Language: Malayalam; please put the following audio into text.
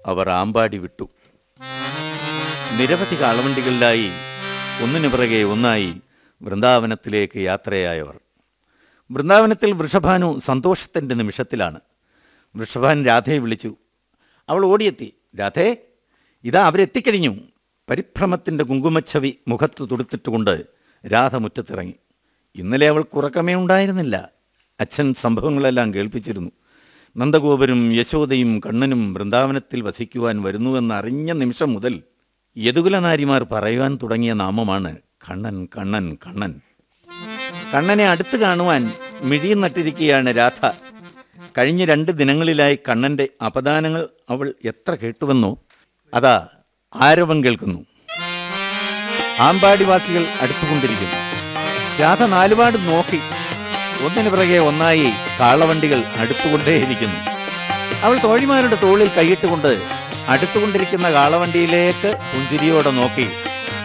അവർ ആമ്പാടി വിട്ടു നിരവധി കാളവണ്ടികളിലായി ഒന്നിനു പിറകെ ഒന്നായി വൃന്ദാവനത്തിലേക്ക് യാത്രയായവർ വൃന്ദാവനത്തിൽ വൃഷഭാനു സന്തോഷത്തിൻ്റെ നിമിഷത്തിലാണ് വൃഷഭാൻ രാധയെ വിളിച്ചു അവൾ ഓടിയെത്തി രാധേ ഇതാ അവരെത്തിക്കഴിഞ്ഞു പരിഭ്രമത്തിൻ്റെ കുങ്കുമച്ചവി മുഖത്ത് തുടുത്തിട്ടുകൊണ്ട് രാധ മുറ്റത്തിറങ്ങി ഇന്നലെ അവൾക്ക് ഉറക്കമേ ഉണ്ടായിരുന്നില്ല അച്ഛൻ സംഭവങ്ങളെല്ലാം കേൾപ്പിച്ചിരുന്നു നന്ദഗോപരും യശോദയും കണ്ണനും വൃന്ദാവനത്തിൽ വസിക്കുവാൻ വരുന്നുവെന്നറിഞ്ഞ നിമിഷം മുതൽ യദുകുലനാരിമാർ പറയുവാൻ തുടങ്ങിയ നാമമാണ് കണ്ണൻ കണ്ണൻ കണ്ണൻ കണ്ണനെ അടുത്ത് കാണുവാൻ മിഴിയും നട്ടിരിക്കുകയാണ് രാധ കഴിഞ്ഞ രണ്ട് ദിനങ്ങളിലായി കണ്ണൻ്റെ അപദാനങ്ങൾ അവൾ എത്ര കേട്ടുവെന്നോ അതാ ആരവം കേൾക്കുന്നു ആമ്പാടിവാസികൾ അടുത്തുകൊണ്ടിരിക്കുന്നു രാധ നാലുപാട് നോക്കി ഒന്നിനു പിറകെ ഒന്നായി കാളവണ്ടികൾ അടുത്തുകൊണ്ടേയിരിക്കുന്നു അവൾ തോഴിമാരുടെ തോളിൽ കൈയിട്ടുകൊണ്ട് അടുത്തുകൊണ്ടിരിക്കുന്ന കാളവണ്ടിയിലേക്ക് പുഞ്ചിരിയോടെ നോക്കി